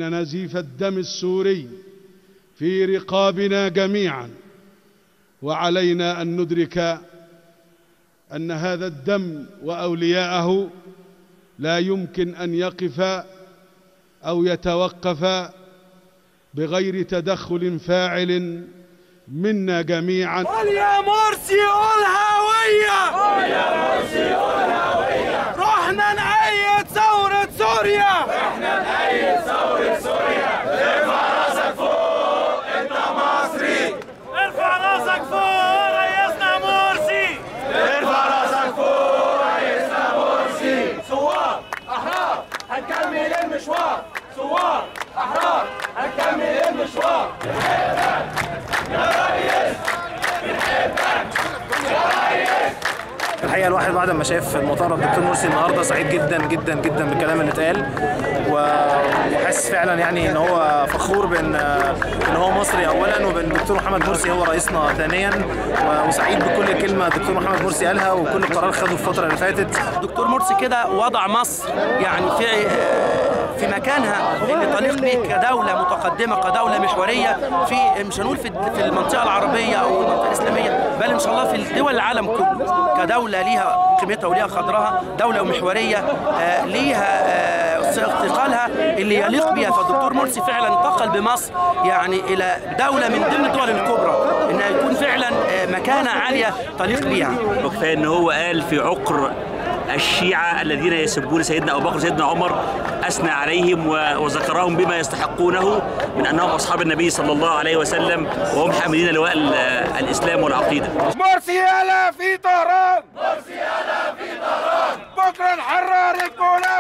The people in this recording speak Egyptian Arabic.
إن نزيف الدم السوري في رقابنا جميعا وعلينا أن ندرك أن هذا الدم وأولياءه لا يمكن أن يقف أو يتوقف بغير تدخل فاعل منا جميعا قول يا مرسي قول هوية قول يا مرسي قول هوية رحنا نأيد ثورة سوريا احنا نأيد ثورة سوريا ارفع راسك فوق انت مصري ارفع راسك فوق رئيسنا مرسي ارفع راسك فوق رئيسنا مرسي ثوار احرار هنكمل المشوار ثوار احرار هنكمل المشوار يا ريس بنحبك يا ريس الحقيقه الواحد بعد ما شاف المؤتمر الدكتور مرسي النهارده سعيد جدا جدا جدا بالكلام اللي اتقال وحاسس فعلا يعني ان هو فخور بان ان هو مصري اولا وبان الدكتور محمد مرسي هو رئيسنا ثانيا وسعيد بكل كلمه الدكتور محمد مرسي قالها وكل قرار خده الفتره اللي فاتت الدكتور مرسي كده وضع مصر يعني في في مكانها اللي تليق به كدوله متقدمه كدوله محوريه في مش هنقول في في المنطقه العربيه او المنطقه الاسلاميه بل ان شاء الله في دول العالم كله كدوله ليها قيمتها وليها قدرها دوله محوريه آه، ليها آه، استقلالها اللي يليق بها فالدكتور مرسي فعلا انتقل بمصر يعني الى دوله من ضمن الدول الكبرى انها يكون فعلا آه، مكانه عاليه تليق بها وكفايه ان هو قال في عقر الشيعة الذين يسبون سيدنا أبو بكر سيدنا عمر أثنى عليهم و- وذكرهم بما يستحقونه من أنهم أصحاب النبي صلى الله عليه وسلم وهم حاملين لواء ال- الإسلام والعقيدة مرسي يلا في طهران مرسي يلا في طهران بكرة نحرر الجولان